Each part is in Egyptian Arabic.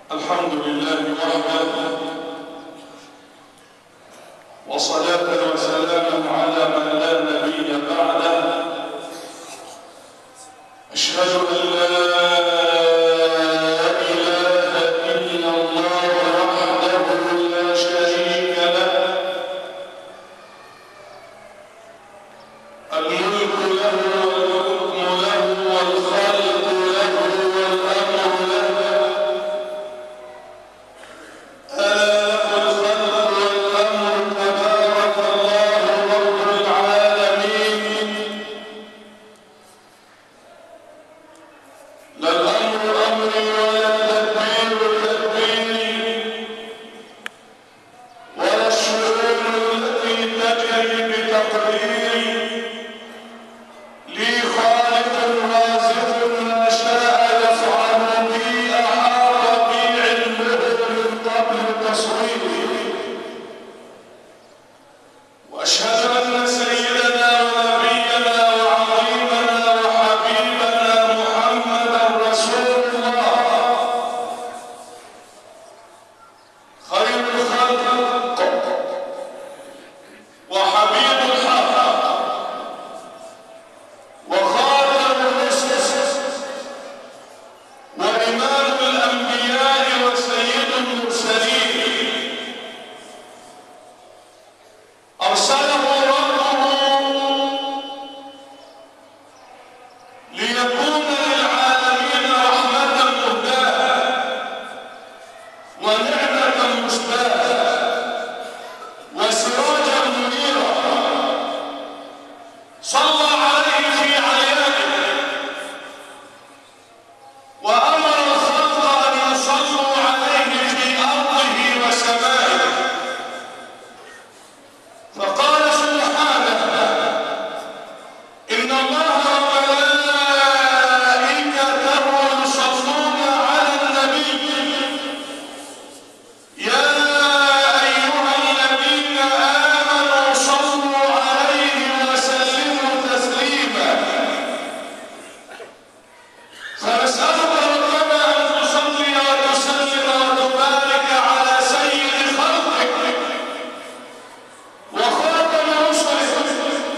الحمد لله وحده وصلاة وسلاما على من لا نبي بعده أشهد أن لا إله إلا الله وحده لا شريك له الملك له والحكم له والخلق له والأمر له ألا له الخلق والأمر تبارك الله رب العالمين لا الأمر أمري ولا التدبير تدبيري ولا الشؤون التي تجري بتقديري لي خالق رازق ما شاء يفعل بي أحاط بي علمه من قبل تصويري وأشهد أن سيدنا ونبينا وعظيمنا وحبيبنا محمدا رسول الله خير الخلق وحبيب الحق وخاتم الرسل وإمام الأنبياء وسيد المرسلين أرسله ربه ليكون للعالمين رحمة مهداة ونعمة مشباهة وسراجا منيرا صلى عليه في عيانه وأمر الخلق أن يصلوا عليه في أرضه وسمائه فقال سبحانه إن الله وملائكته يصلون على النبي يا أيها الذين آمنوا صلوا عليه وسلموا تسليما فنسألك ربنا أن تصلي وتسلم وتبارك على سيد خلقك وخاتم رسلك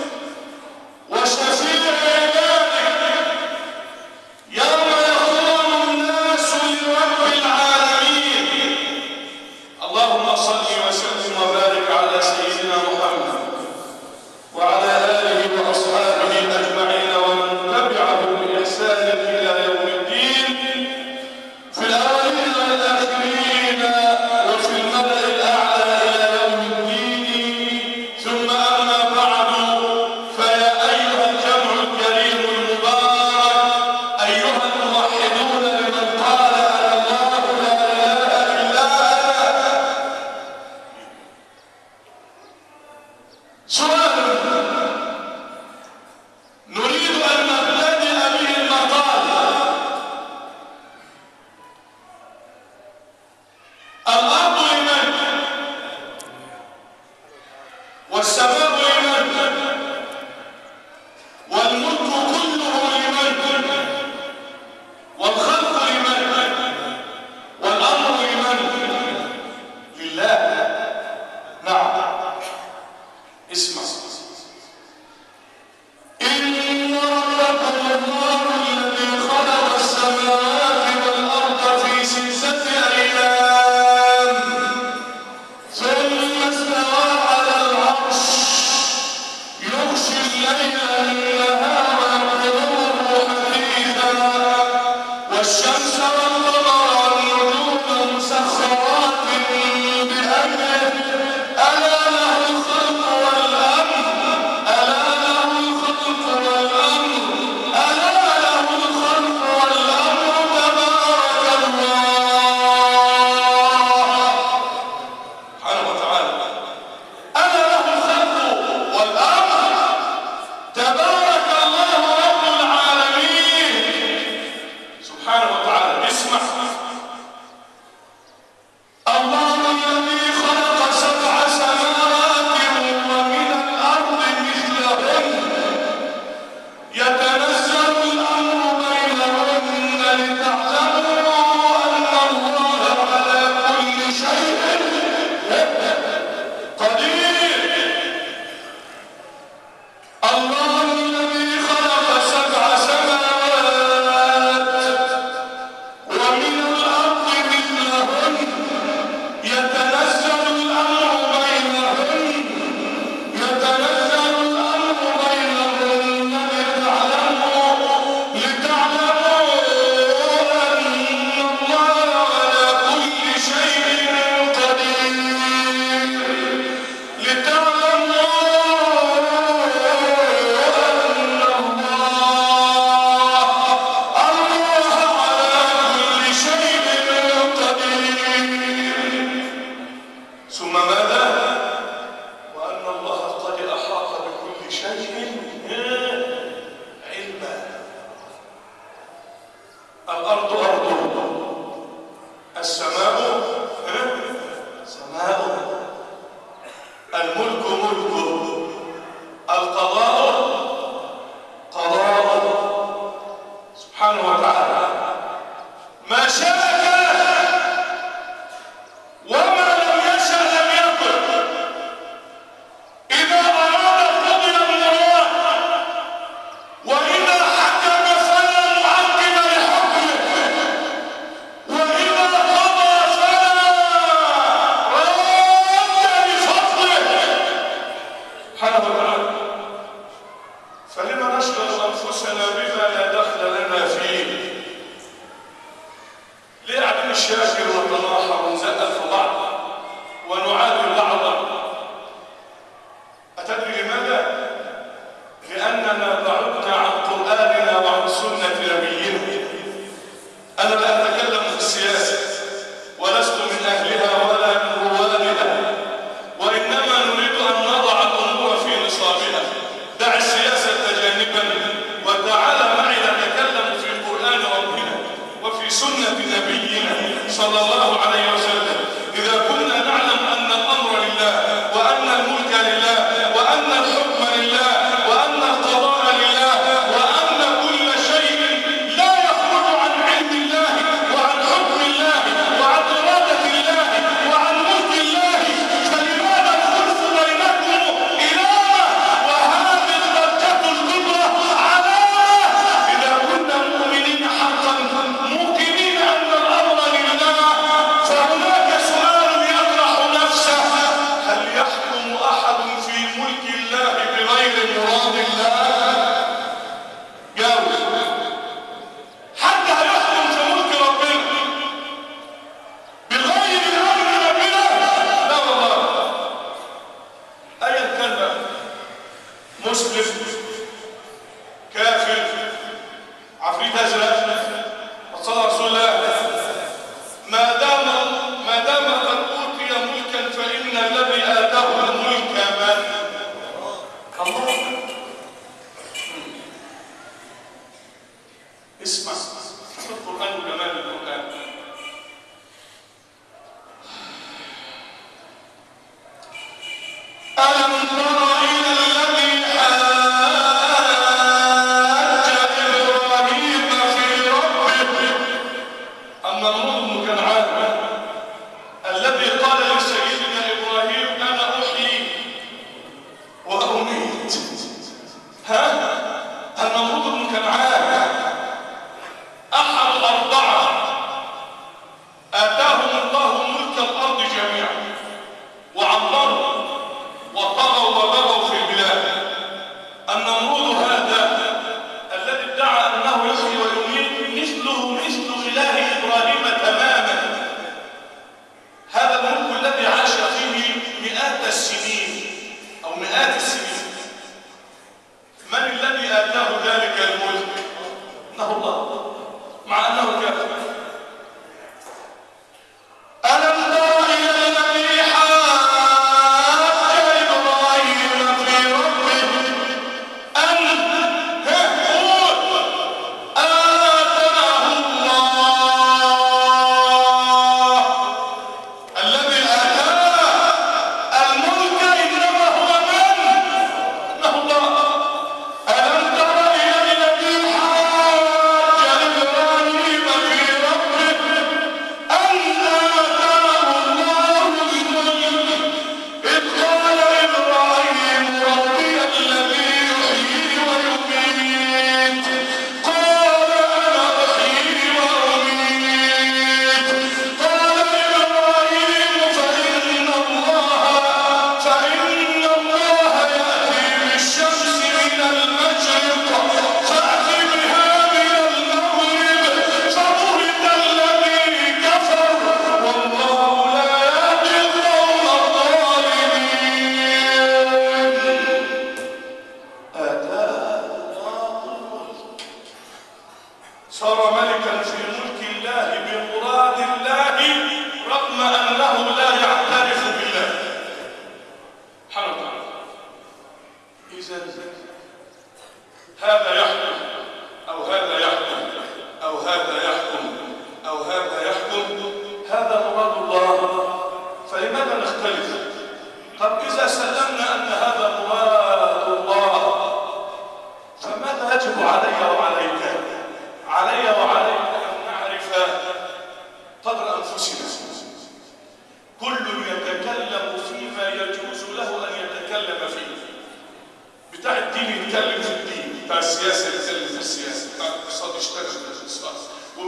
وشفيع عبادك يوم يقوم الناس لرب العالمين اللهم صل وسلم وبارك على سيدنا محمد وعلى آله وأصحابه أجمعين ومن تبعهم بإحسان إلى يوم الدين في الأولين والآخرين وفي الملأ الأعلى إلى يوم الدين ثم أما بعد فيا أيها الجمع الكريم المبارك أيها الموحدون لمن قال أنا الله لا إله إلا أنا سؤال نريد أن نبتدئ به المقال الأرض لمن والسماء لمن والملك كله لمن والخلق لمن والأمر لمن لله نعم اسمع إن ربكم الله الذي خلق السماوات والأرض في ستة أيام ثم استوى على العرش يغشي الليل النهار يطلبه حثيثا والشمس والقمر والنجوم مسخرات بأمره ألا له الخلق والأمر ألا له الخلق والأمر ألا له الخلق والأمر تبارك الله سبحانه وتعالى ألا له الخلق والأمر تبارك الله رب العالمين سبحانه وتعالى اسمع الله الذي خلق سبع سماوات ومن الأرض مثلهن يتنزل الأمر بينهن لتعلموا أن الله الأرض أرضه السماء ها؟ سماء الملك ملكه القضاء قضاء سبحانه وتعالى ما شاء كان وما لم يشأ لم يكن إذا أراد قضي المراد وإذا حكم فلا معقب لحكمه وإذا قضى فلا راد لفضله سبحانه وتعالى فلما نشغل أنفسنا بما لا دخل لنا فيه ليه قاعدين نشاكر ونتناحر ونزقل في بعض ونعادي بعضا أتدري لماذا؟ لأننا بعدنا عن قرآننا وعن سنة نبينا أنا لا أتكلم في السياسة ولست من أهلها ولا من روادها وإنما نريد أن نضع الأمور في نصابها دع السياسة جانبا وتعال معي نتكلم في قرآن ربنا وفي سنة نبينا صلى الله عليه وسلم إذا كنا نعلم أن الأمر لله وأن الملك لله وأن الحكم لله وأن القضاء لله وأن كل شيء لا يخرج عن علم الله وعن حكم الله وعن إرادة الله وعن ملك الله فلماذا الخلف بينكم إله وهذه الضجة الكبرى علامة إذا كنا مؤمنين حقا موقنين أن الأمر لله فهناك سؤال يطرح نفسه هل يحكم أحد في ملك الله بغير مراد الله؟ جاوب حتى هيحكم في ملك ربنا بغير امر ربنا لا والله ايا كان بقى مسلم كافر عفريت ازرق وصلى رسول الله ما دام ما دام قد اوتي ملكا فان الذي اتاه الملك من الله اسمع القرآن وجمال القرآن ألم تر إلى الذي حاج إبراهيم في ربه النمرود بن كنعان الذي قال لسيدنا إبراهيم أنا أحيي وأميت ها النمرود بن كنعان أحد الأربعة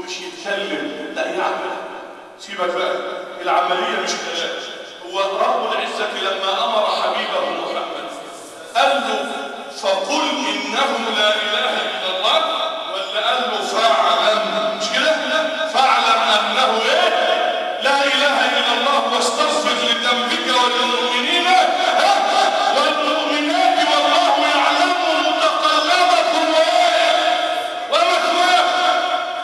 مش يتكلم لا يعمل سيبك بقى العملية مش كلام هو رب العزة لما أمر حبيبه محمد قال له فقل إنه لا إله إلا الله ولا قال له فاعلم مش كده فاعلم أنه إيه لا إله إلا الله واستغفر لذنبك وللمؤمنين والمؤمنات والله يعلم متقلبكم وإيه ومثواكم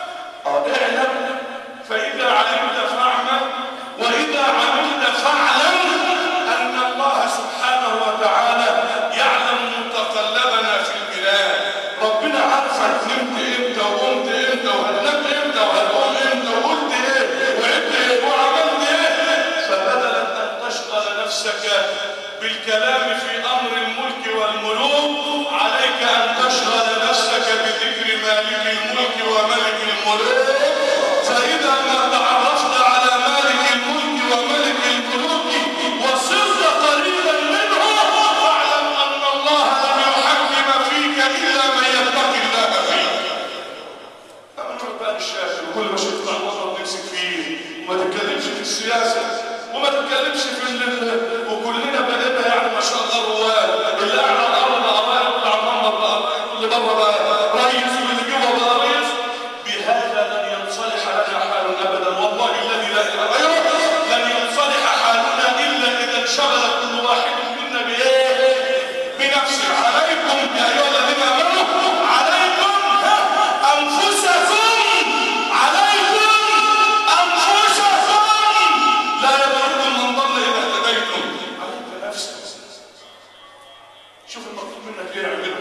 اعلم فإذا علمت فاعمل وإذا عملت فاعلم أن الله سبحانه وتعالى يعلم متقلبنا في البلاد ربنا عارفك نمت امتى وقمت امتى وهتنام امتى وهتقوم امتى وقلت ايه وعدت ايه وعملت ايه فبدلا ان تشغل نفسك بالكلام في امر الملك والملوك عليك ان تشغل نفسك بذكر مالك الملك وملك الملوك فإذا ما تعرفت على مالك الملك وملك الملوك وصرت قريبا منه فاعلم أن الله لم يحكم فيك إلا من يتقي الله فيك. أما نروح بقى للشافعي وكل ما شفت مع مرة بنمسك فيه وما تتكلمش في السياسة وما تتكلمش في ال... وكلنا بقينا يعني ما شاء الله رواد اللي قاعد على الأرض بقى رايح واللي على المنبر بقى واللي بره بقى رئيس واللي جوه بقى رئيس بهذا لن ينصلح لنا حال ابدا والله الذي لا اله غيره لن ينصلح حالنا الا اذا انشغل كل واحد منا بايه بنفسه عليكم يا ايها الذين امنوا عليكم انفسكم عليكم انفسكم لا يضركم من ضل اذا اهتديتم عليك نفسك شوف المطلوب منك ايه اعمله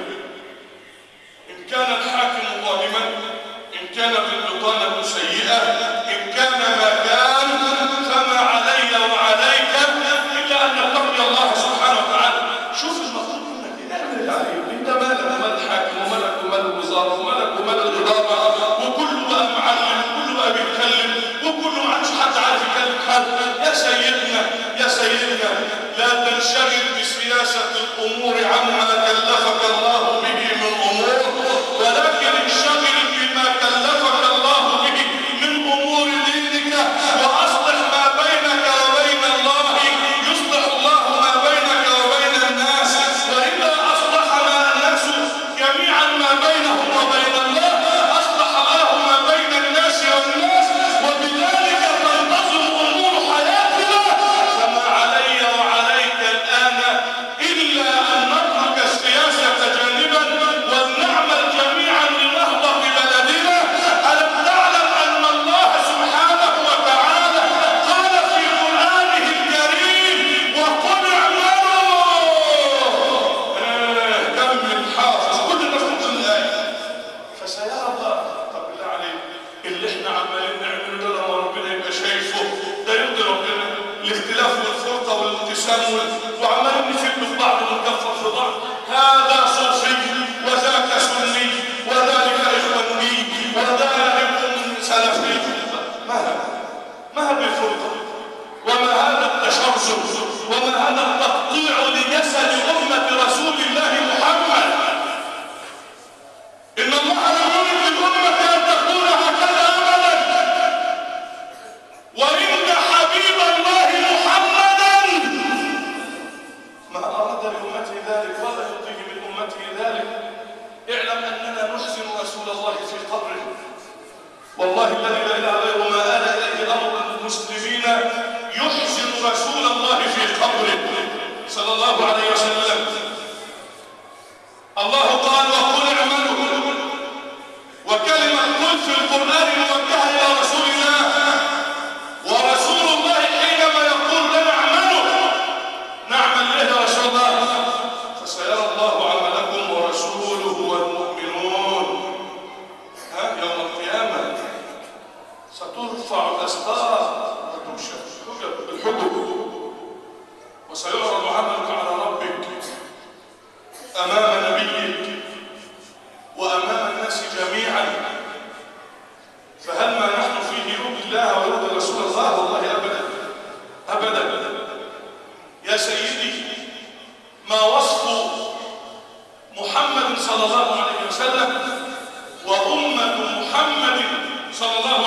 إن كان الحاكم ظالما إن كانت البطانة سيئة إن كان ما كان فما علي وعليك إلا أن نتقي الله سبحانه وتعالى شوف المطلوب منك اعمل اللي عليك أنت مالك ومال الحاكم ومالك ومال الوزارة ومالك ومال الإدارة وكله بقى معلم وكله بقى بيتكلم وكله ما عادش حد عارف يكلم حد يا سيدنا يا سيدنا لا تنشغل بسياسة الأمور عما كلفك الله به من أمور ولكن انشغل بما كلفك الله به من أمور دينك وأصلح ما بينك وبين الله يصلح الله ما بينك وبين الناس وإذا أصلح ما الناس جميعا ما بينهم وبين الله أصلح الله ما بين الناس والناس وبذلك تنتظم أمور حياتنا فما علي وعليك الآن إلا أن نترك السياسة جانبا ولنعمل جميعا لنهضة بلدنا ألم تعلم أن الله سبحانه وتعالى قال في قرآنه الكريم وقل اعملوا آه، كمل حافظ كل الناس ممكن الآية فسيرى الله طب بالله عليك اللي احنا عمالين نعمله ده لما ربنا يبقى شايفه ده يرضي ربنا الاختلاف والفرقه والانقسام وال- وعمالين نشد في بعض ونكفر في بعض هذا صوفي وذاك سني وذلك اخواني وذلك سلفي ما هذا؟ ما هذه الفرقه؟ وما هذا التشرذم؟ وما هذا التقطيع لجسد امه رسول الله محمد؟ إن الله لم يرد للأمة أن تكون هكذا أبدا وإن حبيب الله محمدا ما أراد لأمته ذلك ولا يرضيه من أمته ذلك اعلم أننا نحزن رسول الله في قبره والله الذي لا إله غيره ما آل إليه أمر المسلمين يحزن رسول الله في قبره صلى الله عليه وسلم الله قال وقل اعملوا وكلمة قل في القرآن موجهة إلى رسول الله ورسول الله حينما يقول لنا اعملوا نعمل إيه يا رسول الله فسيرى الله عملكم ورسوله والمؤمنون ها يوم القيامة سترفع الأستار وتكشف الحجب وسيعرض عملك على ربك أمام نبيك وأمام الناس جميعا فهل ما نحن فيه يرضي الله ويرضي رسول الله والله أبدا أبدا يا سيدي ما وصف محمد صلى الله عليه وسلم وأمة محمد صلى الله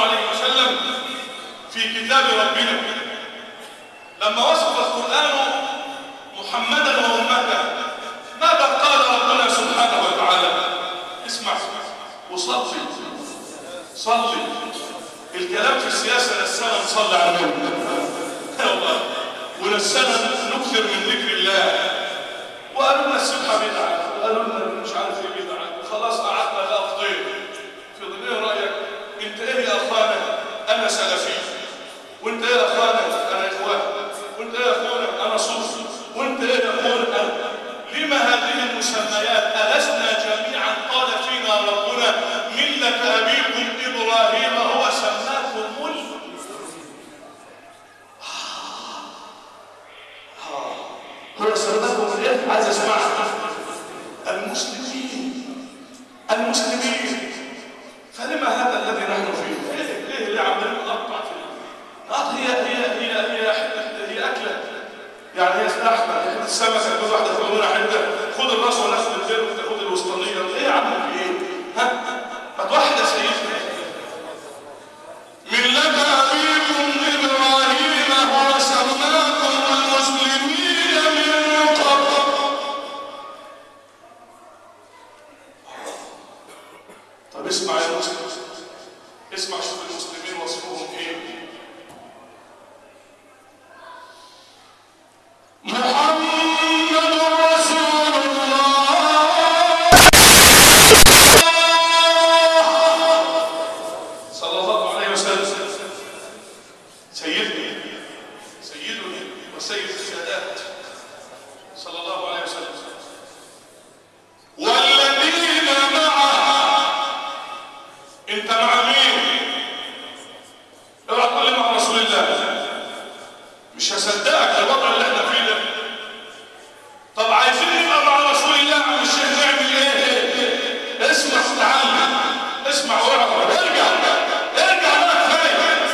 في كتاب ربنا لما وصف القرآن محمدا وأمته ماذا قال ربنا سبحانه وتعالى اسمع وصلي صلي الكلام في السياسة نسانا نصلي على النبي والله ونسانا نكثر من ذكر الله وقالوا لنا السبحة بدعة وقالوا لنا مش عارف ايه بدعة خلاص قعدنا لا فضيل في ضمن ايه رأيك انت ايه يا اخوانا انا سلفي وانت ايه يا اخوانا انا اخوان وانت ايه يا اخوانا انا صوفي وانت ايه يا اخوانا انا لما هذه المسميات ألسنا جميعا قال فينا ربنا ملة أبيكم إبراهيم هو سماكم ملك هو سماكم الايه عايز اسمعها المسلمين المسلمين فلما هذا الذي نحن فيه ليه ليه اللي عمالين نقطع فيه نقطع هي هي هي هي هي اكله يعني هي لحمه حته السمكه كل واحده تاخد منها حته خد الراس وناخد الديل وتاخد الوسطانيه ايه يا عم في ايه؟ ها؟ ما توحد يا سيدنا ملة أبيكم إبراهيم هو سماكم المسلمين من قبل طب اسمع يا مسلم اسمع شوف المسلمين وصفهم ايه محمد رسول الله صلى الله عليه وسلم سيدنا سيدنا وسيد السادات صلى الله عليه وسلم والذين معه انت مع مين اوعى تقول لي مع رسول الله مش هصدقك الوضع اللي احنا فيه ده طب عايزين نبقى مع رسول الله عم الشيخ نعمل ايه اسمع تعال اسمع واعرف ارجع ارجع بقى كفايه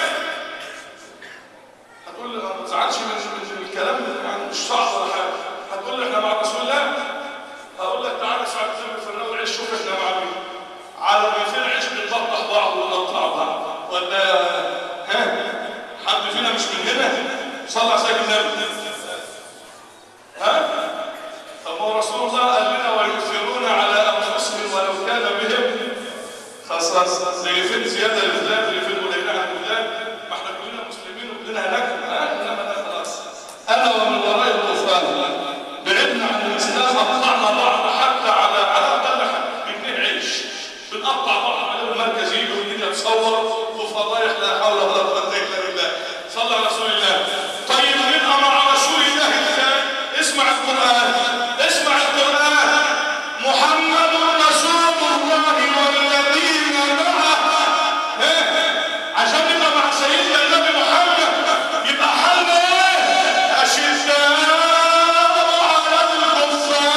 هتقول لي ما تزعلش من من الكلام ده يعني مش صعب ولا حاجه هتقول لي احنا مع رسول الله هقول لك تعالى ساعه زي في النوم عيش شوف احنا مع مين على 200 عيش بنطبخ بعض ونقطع بعض ولا ها حد فينا مش من هنا صلى على سيدنا النبي ها طب ما هو رسول الله قال لنا ويؤثرون على انفسهم ولو كان بهم خصاص زي فين زياده لفلان زي فين قليلة عن فلان ما احنا كلنا مسلمين وكلنا هناك ها انما ده خلاص انا ومن وراء الكفار بعدنا عن الاسلام قطعنا بعض حتى على على اقل حاجه بجنيه عيش بنقطع بعض على المركز يجي والدنيا تصور وفضايح لا حول ولا قوه الا بالله صلى على رسول الله طيب نبقى مع رسول الله ازاي اسمع القران اسمع القران محمد رسول الله والذين معه إيه؟ عشان نبقى مع سيدنا النبي محمد يبقى حالنا ايه اشداء على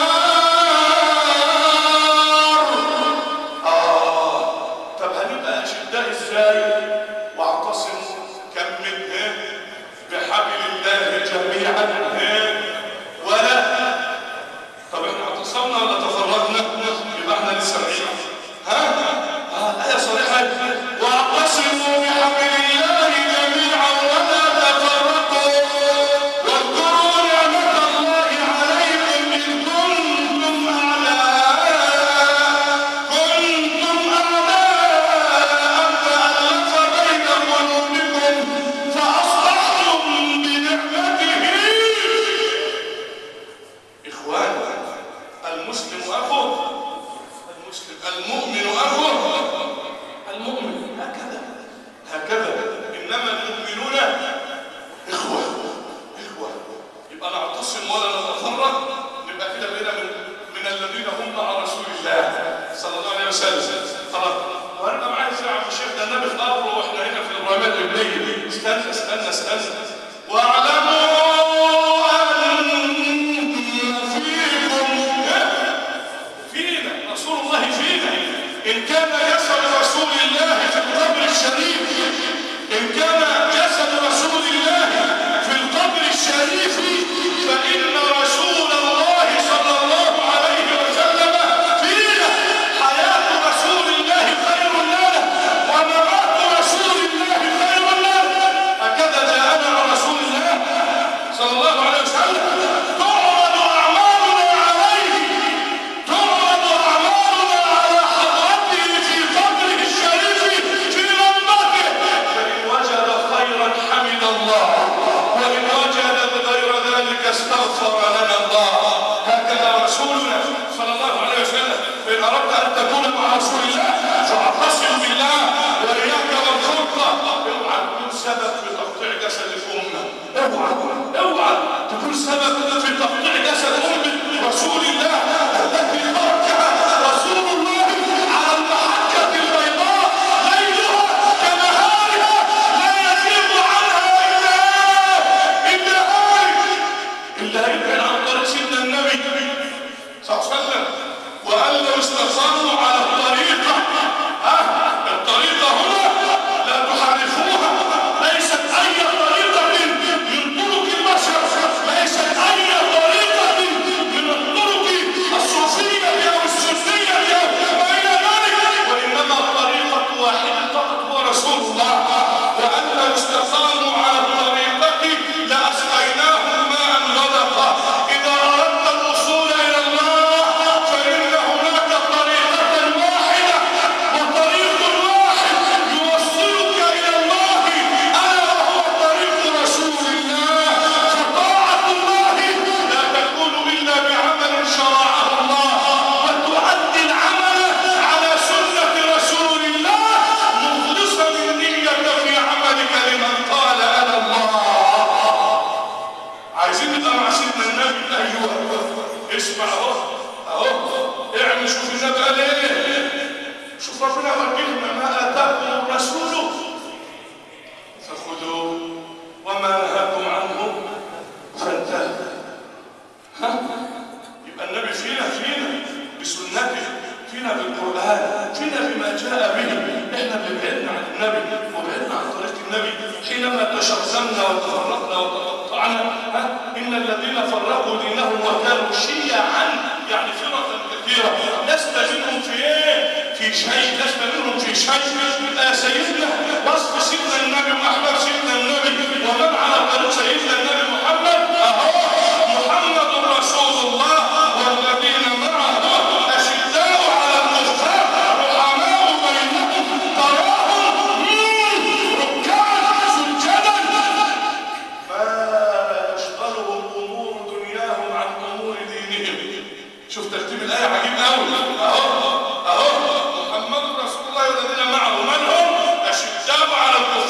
الكفار آه طب هنبقى أشداء إزاي؟ واعتصموا كم من ها بحبل الله جميعا ها ولا طب احنا اعتصمنا ولا تفرقنا؟ يبقى احنا لسه بعيد ها؟ آه آية صريحة واعتصموا بحبل الله جميعا ولا تفرقوا واذكروا نعمة الله عليكم إذ كنتم أعداء كنتم أعداء فألف بين قلوبكم فأصبحتم بنعمته إخوان المسلم أخوه المسلم المؤمن أخوه المؤمن هكذا هكذا إنما المؤمنون إخوة إخوة يبقى نعتصم ولا نتفرق نبقى كده بقينا من من الذين هم مع رسول الله صلى الله عليه وسلم خلاص وانا معايا يا عم الشيخ ده النبي في قبره واحنا هنا في الرماد الليل استنى استنى استنى واعلموا ان فيكم فينا رسول الله فينا إن كان جسد رسول الله في القبر الشريف إن كان جسد رسول الله في القبر الشريف فإن رسول الله صلى الله عليه وسلم فينا حياة رسول الله خير لنا وممات رسول الله خير لنا السبب في تقطيع جسد أم رسول الله التي تركها رسول الله على المحجة البيضاء ليلها كنهارها لا يزيغ عنها إلا إلا هالك إلا يبعد عن طريق سيدنا النبي صلى الله عليه وسلم وقال لو استقاموا على الطريقة ها الطريقة هنا لا تحرفوها ليست أي طريقة من طرق البشر ليست أي طريقة من الطرق الصوفية أو السنية أو ما إلى ذلك وإنما طريقة واحدة فقط هو رسول الله وأن لو استقاموا على الطريقة لأسقيناهم ماء غدقا إذا أردت الوصول إلى الله فإن هناك طريقة واحدة وطريق واحد يوصلك إلى الله ألا وهو طريق رسول الله فطاعة الله لا تكون إلا بعمل شرعه الله وتؤدي العمل على سنة رسول الله مخلصا النية في عملك لمن قال أنا الله عايزين نبقى مع سيدنا النبي ايوه اسمع اهو اهو اعمل شوف النبي قال ايه شوف ربنا وجهنا ما اتاكم الرسول فخذوه وما نهاكم عنه فانتهوا ها يبقى النبي فينا فينا بسنته فينا بالقران فينا بما جاء به احنا اللي بعدنا عن النبي وبعدنا عن طريق النبي حينما تشرذمنا وتفرقنا وتقطعنا ها ان الذين فرقوا دينهم وكانوا شيعا يعني فرقا كثيره لست منهم في ايه؟ في شيء لست منهم في شيء آه سيدنا وصف سيدنا النبي واحباب سيدنا النبي ومن على طريق سيدنا النبي محمد اهو محمد رسول الله والذين معه اشداء على الكفار رحماء بينهم تراهم ركعا سجدا ما يشغلهم امور دنياهم عن امور دينهم شوف ترتيب الايه عجيب قوي اهو اهو محمد رسول الله والذين معه من هم اشداء على الكفار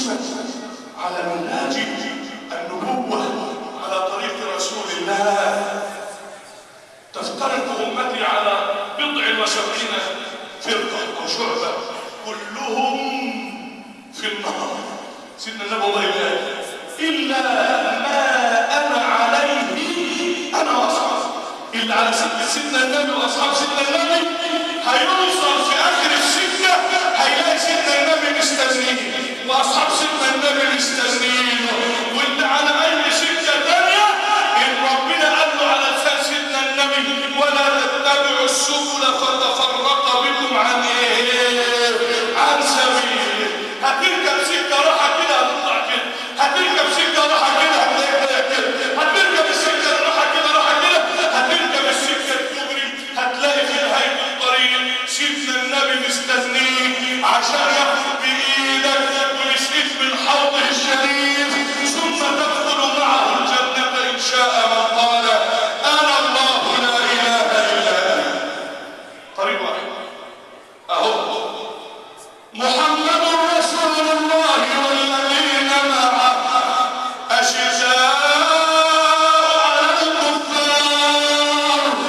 حريصا على منهاج النبوة على طريق رسول الله تفترق أمتي على بضع وسبعين فرقة أو شعبة كلهم في النار سيدنا النبي الله يبارك إلا ما أنا عليه أنا وأصحابي إلا على سيدنا سيدنا النبي وأصحاب سيدنا النبي هيوصل في آخر السكة هيلاقي سيدنا النبي مستنيه وأصحاب سيدنا النبي مستنيينه واللي على أي سكة تانية إن ربنا قال له على لسان سيدنا النبي ولا تتبعوا السبل فتفرق بكم عن إيه؟ عن سبيله هتركب سكة راحة كده هتطلع كده هتركب سكة راحة كده هتلاقي كده هتركب السكة راحة كده راحة كده هتركب السكة الكبري هتلاقي في نهاية الطريق سيدنا النبي مستنيك عشان ياخد بإيدك ويسقيك من حوضه الشريف ثم تدخل معه الجنة إن شاء من قال أنا الله لا إله إلا أنا طريق واحد أهو محمد رسول الله والذين معه أشداء على الكفار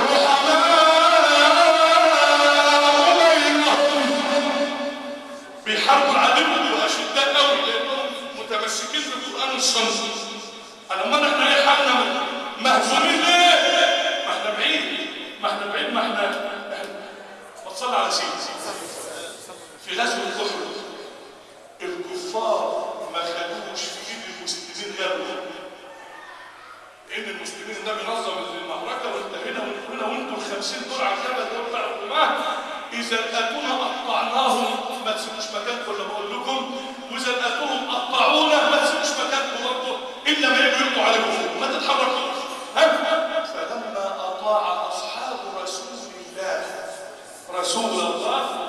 رحماء بينهم بيحاربوا العدو وأشداء قوي لأنهم متمسكين بالقرآن والسنة أنا ما احنا ايه حالنا مهزومين ليه؟ ما احنا بعيد ما احنا بعيد ما احنا ما تصلي على سيدي في غزوة أحد الكفار ما خدوش في ايد المسلمين غيرهم لأن المسلمين النبي نظم المعركة وانتهينا ونقولنا وانتم الخمسين دول على الجبل دول بتاع الرماة إذا لقيتونا قطعناهم ما تسيبوش مكانكم ولا بقول لكم وإذا لقيتوهم قطعونا ما تسيبوش مكانكم برضه إلا ما يجوا يلقوا عليكم فوق ما تتحركوش ها فلما أطاع أصحاب رسول الله رسول الله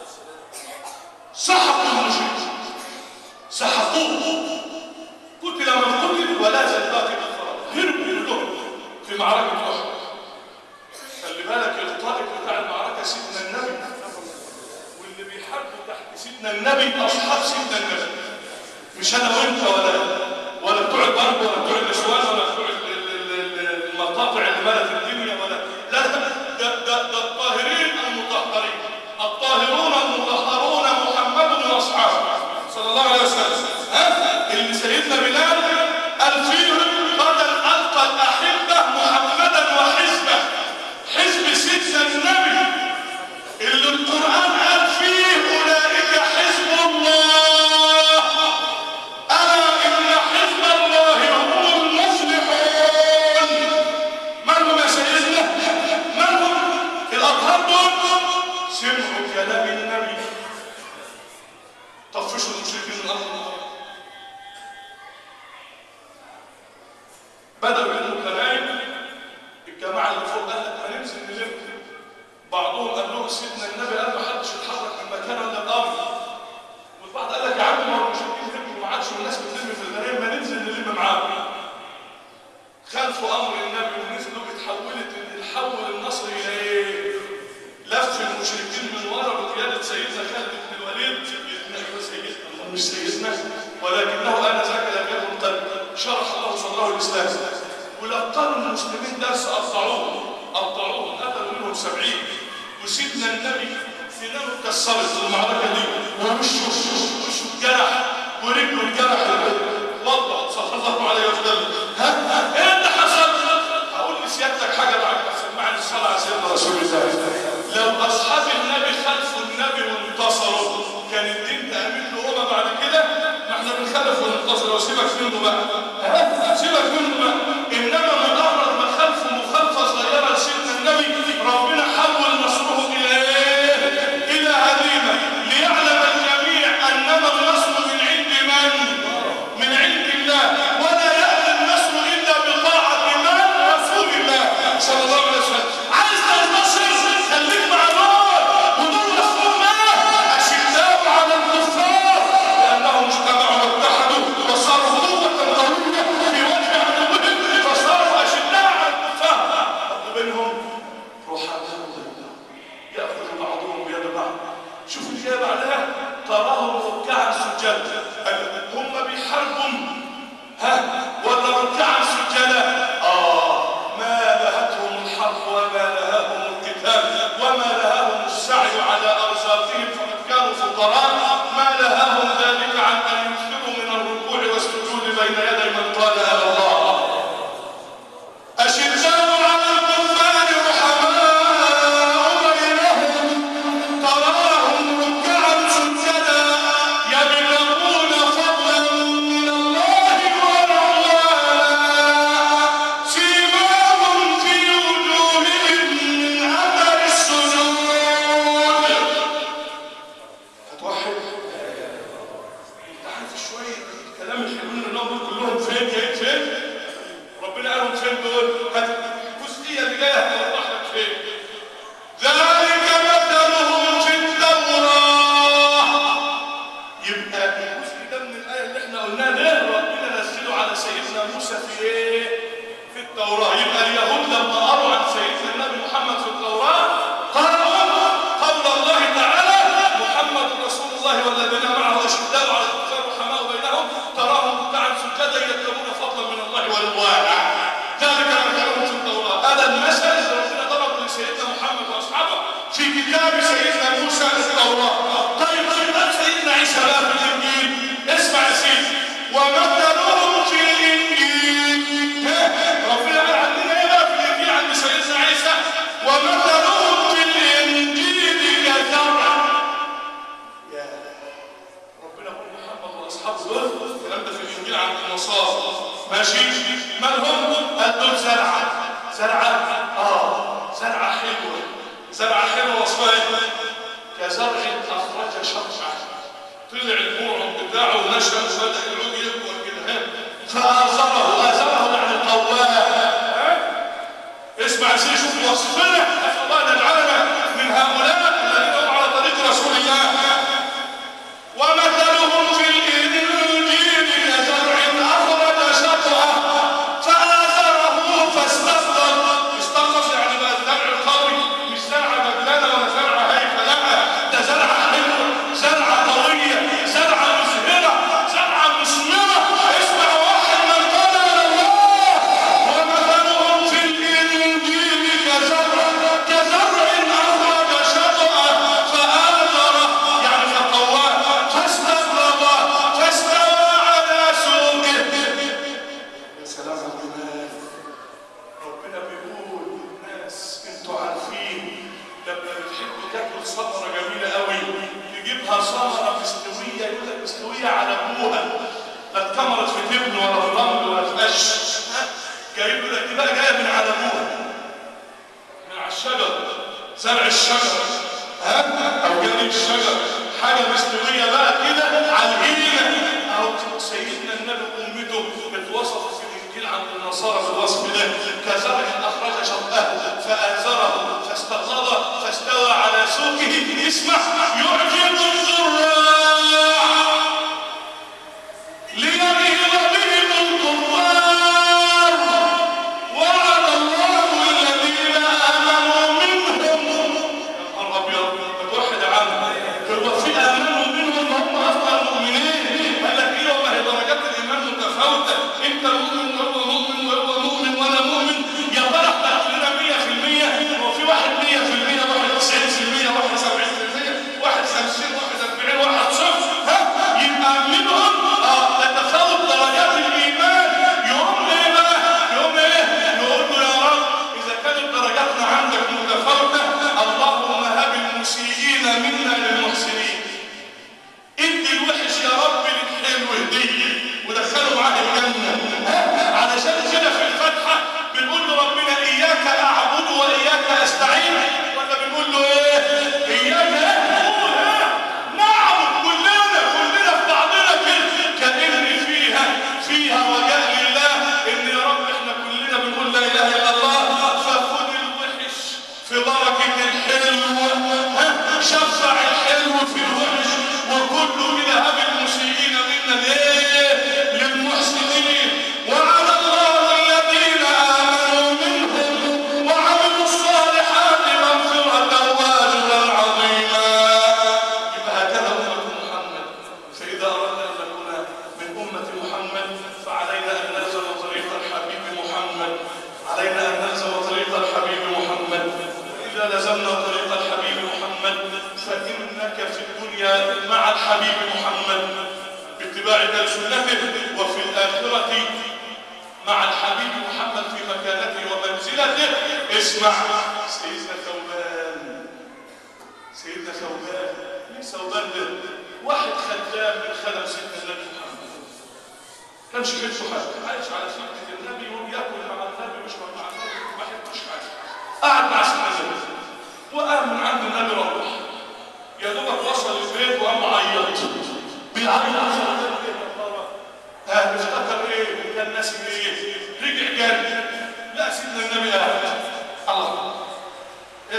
سحقوا المشرك سحقوه قتل من قتل ولا زال باقي الفرار هربوا كلهم في معركة أحد خلي بالك القائد بتاع المعركة سيدنا النبي واللي بيحاربوا تحت سيدنا النبي أصحاب سيدنا النبي مش أنا وأنت ولا ولا بتوع الضرب ولا بتوع النسوان ولا بتوع ال- ال- ال- المقاطع اللي مالت الدنيا ولا لا ده ده ده, ده الطاهرين المطهرين الطاهرون المطهرون محمد واصحابه صلى الله عليه وسلم ها اللي سيدنا بلال قال فيهم قد القى الاحبه محمدا وحزبه حزب سيدنا النبي اللي القران قال فيه اولئك حزب الله الا ان حزب الله هم المفلحون من هم يا سيدنا من هم الاطهار دول سمعوا كلام النبي طفشوا المشركين من الارض بدأوا يلموا الغنائم الجماعة اللي فوق قال لك هننزل نلم بعضهم قال لهم سيدنا النبي قال ما حدش يتحرك من مكانه الا الامر والبعض قال لك يا عم ما هو المشركين هربوا ما عادش والناس بتلم في الغنائم ما ننزل نلم معاهم خلفوا امر النبي ونزلوا اتحولت تحول النصر الى ايه؟ لف المشركين من ورا بقياده سيدنا خالد بن الوليد سيدنا ايوه سيدنا الله مش سيدنا ولكنه انذاك لم يكن قد شرح الله صدره الاسلام ولقنوا المسلمين درس اقطعوه اقطعوه قتلوا منهم سبعين وسيدنا النبي سنانه اتكسرت في المعركه دي ووشه وشه اتجرح ورجله اتجرح وضع صلى الله عليه وسلم ها ها ايه اللي حصل؟ هقول لسيادتك حاجه بعد ما سمعني الصلاه على سيدنا رسول الله لو اصحاب النبي خلفوا النبي وانتصروا كان الدين تامين له هما بعد كده ما احنا بنخلف وننتصر وسيبك منه بقى ها؟ سيبك منه بقى انما مجرد ما خلفوا مخالفه صغيره لسيدنا النبي ربنا حول نصره الى ايه؟ الى هزيمه ليعلم الجميع انما النصر من عند من؟ من عند الله ولا ياتي النصر الا بطاعه من؟ رسول الله صلى الله عليه وسلم عايز تنتصر خليك مع دول ودول رسول الله اشداء على الكفار لانهم اجتمعوا واتحدوا وصاروا قوه قويه في وجه عدوهم فصاروا اشداء على الكفار وبينهم رحماء بينهم ياخذ بعضهم بيد بعض شوف الجايه بعدها تراهم ركعا سجدا شويه الكلام الحلوين اللي هم دول كلهم فين جايين فين ربنا قالهم فين دول هات الجزئيه اللي جايه هتوضح لك فين ذلك مثلهم في التوراه يبقى الجزء ده من الايه اللي احنا قلناها ده ربنا نزله على سيدنا موسى في ايه في التوراه يبقى اليهود لما قروا عن سيدنا النبي محمد في التوراه قالوا قول الله تعالى محمد رسول الله والذين معه اشداء على الكفار رحماء بينهم تراهم ركعا سجدا يطلبون فضلا من الله ورضوانا ذلك مثلهم في التوراه هذا المثل اللي ربنا ضرب لسيدنا محمد واصحابه في كتاب سيدنا موسى التوراه طيب كتاب سيدنا عيسى بقى في الانجيل اسمع يا سيدي ومثلهم في الانجيل ها؟ ربنا قال عندنا ايه بقى في الانجيل عند سيدنا عيسى ومثلهم في الانجيل كزرع يا ربنا يقول محمد واصحابه دول الكلام ده في الانجيل عند النصارى ماشي مالهم قال دول زرعه زرعه اه زرعه حلوه زرعه حلوه وصفها ايه كزرع اخرج شطحه طلع البوع بتاعه ونشا وبدا العود يكبر كده ها فازره ازره يعني قواه ها؟ اسمع سي شوف وصفنا اسال الله ان يجعلنا من هؤلاء الذين هم على طريق رسول الله ومثلهم في الإنجيل كزرع أخرج شطأه فآزره فاستغلظ استغلظ يعني بقى الزرع قوي مش زرعة بدلانة ولا زرعة هايفة لا ده زرعة حلوة زرعة قوية زرعة مزهرة زرعة مثمرة اسمع واحد من قال الله ومثلهم في الإنجيل كزرع كزرع أخرج شطأه فآزره يعني فقواه فاستغلظ فاستوى على سوقه يا سلام على الجمال ربنا بيقول للناس انتوا عارفين لما بتحب تاكل ثمره جميله قوي تجيبها ثمره مستويه يقول لك مستويه على ابوها لا اتكمرت في تبن ولا في رمل ولا في قش ها؟ جايب لك دي بقى جايه من على ابوها من على الشجر زرع الشجر ها او جنب الشجر حاجه مستويه بقى كده على الهينه او سيدنا النبي وامته اتوصفوا في الانجيل عند النصارى بالوصف ده كزرع اخرج شطاه فازره فاستغلظ فاستوى على سوقه اسمع يعجب الزراع ليغيظ بهم الكفار وعد الله الذين امنوا منهم يا نهار ابيض متوحد عنه هو في امنوا منهم هم اصلا مؤمنين قال لك ايه والله درجات الايمان متفاوته انت مؤمن وهو مؤمن وهو مؤمن وانا مؤمن يا ترى احنا كلنا 100% هو في واحد 100% واحد 90% واحد 70% واحد 50 واحد 40 واحد صفر ها يبقى منهم اه تتفاوت درجات الايمان يوم ايه بقى يوم ايه نقول له يا رب اذا كانت درجاتنا عندك متفاوته اللهم هب المسيئين منا للمحسنين ادي الوحش يا رب للحلو هديه ودخله معاه الجنه ها؟ علشان كده في الفاتحه بنقول له ربنا اياك اعبد واياك استعين ولا بنقول له ايه اياك نقول ها نعبد كلنا كلنا في بعضنا كده كان فيها فيها وجاء لله ان يا رب احنا كلنا بنقول لا اله الا الله فخذ الوحش في بركه الحلو ها شفع الحلو في الوحش وكل كده هب المسيئين منا ليه للمحسنين وعلى الله الذين امنوا منهم وعملوا الصالحات مغفره واجرا عظيما يبقى هكذا امه محمد فاذا اردنا ان نكون من امه محمد فعلينا ان نلزم طريق الحبيب محمد علينا ان نلزم طريق الحبيب محمد واذا لزمنا طريق الحبيب محمد فانك في الدنيا مع الحبيب محمد باتباعك لسنته وفي الاخره مع الحبيب محمد في مكانته ومنزلته اسمع سيدنا ثوبان سيدنا ثوبان مين ثوبان ده واحد خدام من خدم سيدنا النبي محمد كانش بيته حد عايش على سنة النبي وبياكل مع النبي ويشرب مع النبي ما يحبش حاجه قعد مع سيدنا النبي وقام من عند النبي روح يا دوبك وصل البيت وقام عيط بيعيط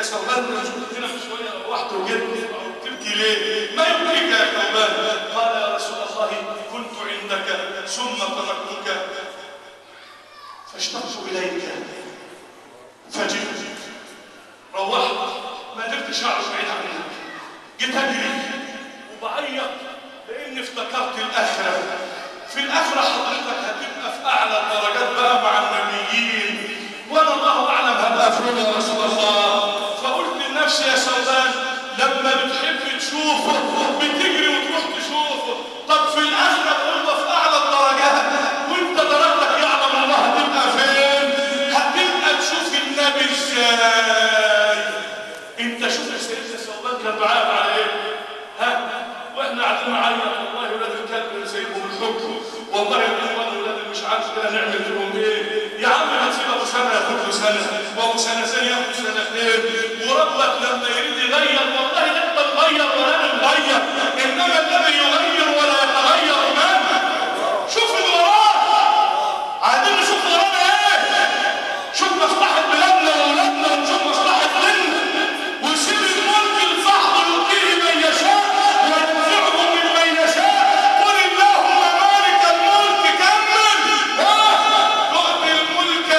ثوبان انت مش كنت هنا من شويه روحت وجيت تبكي ليه؟ ما يبكيك يا ثوبان قال يا رسول الله كنت عندك ثم تركتك فاشتقت اليك فجئت روحت ما قدرتش اقعد بعيد عنك جيت اجري وبعيط لاني افتكرت الاخره في الاخره حضرتك هتبقى في اعلى الدرجات بقى مع النبيين وانا الله اعلم هبقى فين يا رسول الله فقلت لنفسي يا سودان لما بتحب تشوفه بتجري وتروح تشوفه طب في الاخره هو في اعلى الدرجات وانت درجتك يعلم الله هتبقى فين هتبقى تشوف النبي ازاي انت شوف يا سيدنا ثوبان كان بعاد على ايه ها واحنا قاعدين نعيط والله ولاد الكلب نسيبهم الحكم والله الاخوان ولاد اللي مش عارف كده نعمل فيهم ايه يا عم هتسيب ابو سنه ياخد له سنه وابو سنتين ياخد سنتين وربك لما يريد يغير والله لا انت تغير ولا انا نغير انما الذي يغير ولا يتغير من شوف اللي وراه عايزين نشوف ورانا ايه شوف مصلحه بلادنا واولادنا ونشوف مصلحه ديننا ويسيب الملك لصاحبه يؤتيه من يشاء وينزعه ممن يشاء قل اللهم مالك الملك كمل ها تؤتي الملك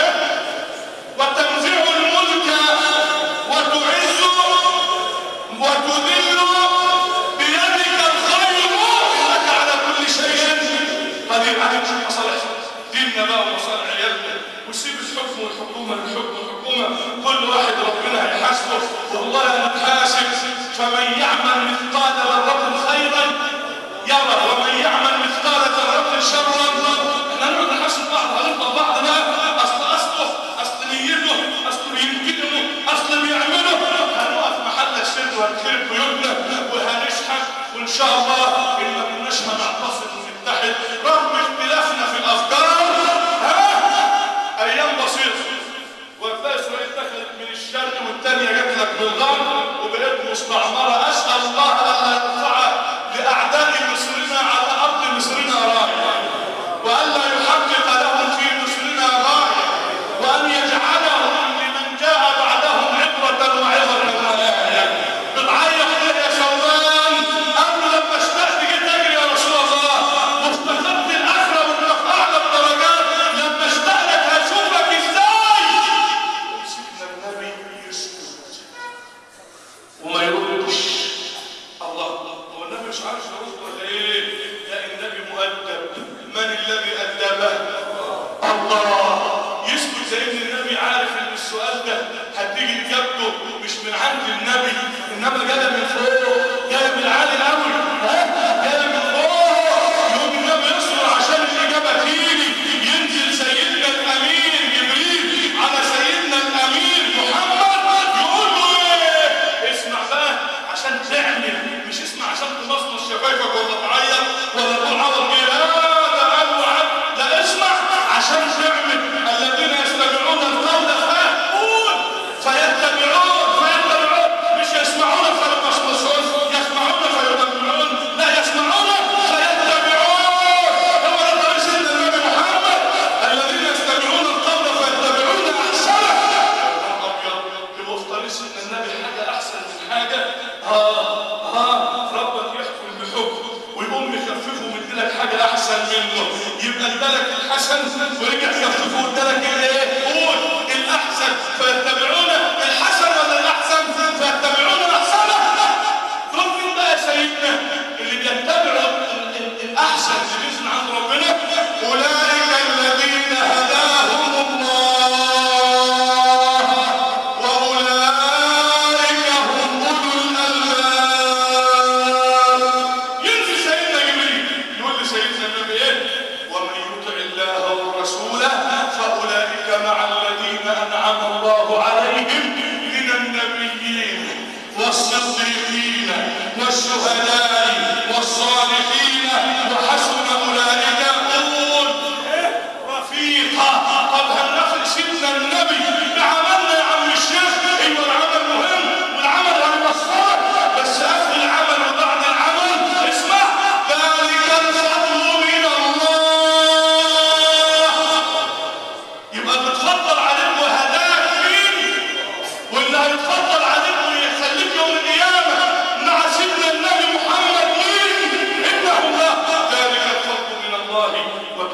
وتنزع الملك وتعز وتذل بيدك الخير انك على كل شيء قدير عليك شوف مصالح ديننا بقى ومصالح عيالنا وسيب الحكم والحكومه للحكم والحكومه كل واحد ربنا هيحاسبه والله نتحاسب فمن يعمل مثقال ذره خيرا يرى ومن يعمل مثقال ذره شرا احنا نقعد نحاسب بعض هنفضل بعض بقى اصل اصله اصل نيته اصل بينكدمه اصل بيعمله هنقف محل السر وهنخرب بيوتنا وهنشحن وان شاء الله ان ما كناش هنعتصم ونتحد رغم اختلافنا في الافكار ها ايام بسيطه وتلاقي اسرائيل دخلت من الشرق والثانيه جت لك من الغرب وبقت مستعمره اسال الله الا يرفع لاعداء مصرنا على ارض مصرنا رايه والا يحقق لهم في مصرنا غايه وان يجعلهم لمن جاء بعدهم عبره وعظه وآية بتعيط ليه يا شوال قبل لما اشتقت جيت اجري يا رسول الله وافتكرت الاخره وانت في اعلى الدرجات لما اشتقت هشوفك ازاي مسكنا النبي يسكت وما يردش الله هو النبي مش عارف يرد ولا ايه لا النبي مؤدب من الذي ادبه الله يسكت زي ان النبي عارف ان السؤال ده هتيجي اجابته مش من عند النبي انما جايه من فوق جايه من عالي قوي ها جايه من فوق يقوم النبي يصبر عشان الاجابه تيجي ينزل سيدنا الامير جبريل على سيدنا الامير محمد يقول له ايه اسمع بقى عشان تعمل مش اسمع عشان تمصمص شفايفك ولا تعيط ولا تقول عوض ايه لا ده قال وعد لا اسمع عشان تعمل الذين يستمعون القول فيقول فيتبعون فيتبعون مش يسمعون فيمصمصون يسمعون فيدمعون لا يسمعون فيتبعون هو ده طريق سيدنا النبي محمد الذين يستمعون القول فيتبعون احسنه ابيض يبقوا في طريق سيدنا النبي حاجه احسن من حاجه ها ها ربك يحكم بحكم ويقوم يخففه ويديلك حاجه احسن منه يبقى ادالك الحسن ورجع يخففه وادالك الايه؟ قول الاحسن فيتبعون الحسن ولا الاحسن؟ فيتبعون الاحسن دول مين بقى يا سيدنا اللي بيتبعوا ال- ال- الاحسن اللي بيزن عند ربنا اولئك الذين هداهم الله واولئك هم اولو الالباب ينزل سيدنا جبريل يقول لسيدنا النبي ايه ومن يطع الله ورسوله فاولئك مع الذين انعم الله عليهم من النبيين والصديقين والشهداء والصالحين وحسن اولئك قول إيه؟ رفيقا طب هننافق سيدنا النبي بعملنا يا عم الشيخ ايوه العمل مهم والعمل هيوصلك بس قبل العمل وبعد العمل اسمع ذلك الفضل من الله يبقى اللي اتفضل عليك وهداك مين واللي هيتفضل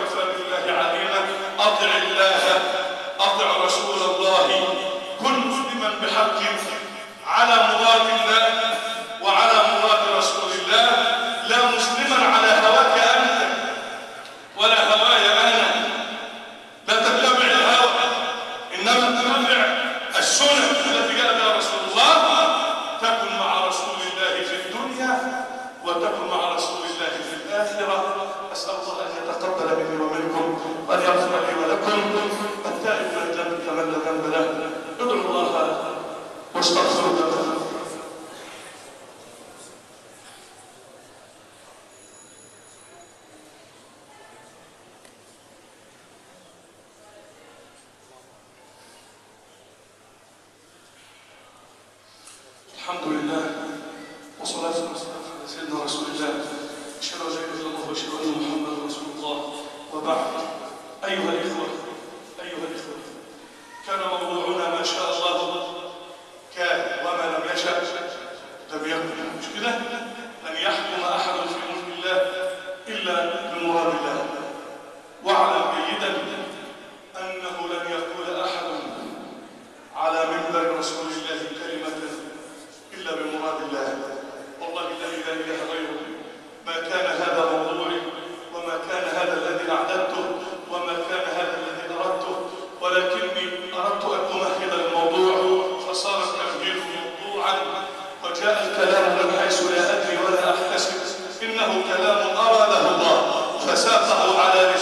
وكفى بالله عليما أطع الله أطع رسول الله كن مسلما بحق على مراد الله وعلى مراد رسول الله لا مسلما على هواك أنت ولا هواي أنا لا تتبع الهوى إنما اتبع السنن التي قال بها رسول الله تكن مع رسول الله في الدنيا وتكن مع رسول الله في الآخرة أسأل الله أن يتقبل مني ومنكم وأن يغفر لي ولكم التائب من الذنب كمن لا ذنب له ادعوا الله واستغفروا له الحمد لله والصلاة والسلام على سيدنا رسول الله أشهد أن لا إله إلا الله وأشهد أن محمدا رسول الله وبعد أيها الإخوة أيها الإخوة كان موضوعنا ما شاء الله كان وما لم يشاء لم يكن مش كده؟ لن يحكم أحد في ملك الله إلا بمراد الله واعلم جيدا أنه لن يقول أحد على منبر رسول الله كلمة إلا بمراد الله والله الذي لا إله غيره ما كان هذا موضوعي وما كان هذا الذي أعددته وما كان هذا الذي أردته ولكني أردت أن أمهد الموضوع فصار التمهيد موضوعا وجاء الكلام من حيث لا أدري ولا أحتسب إنه كلام أراده الله فساقه على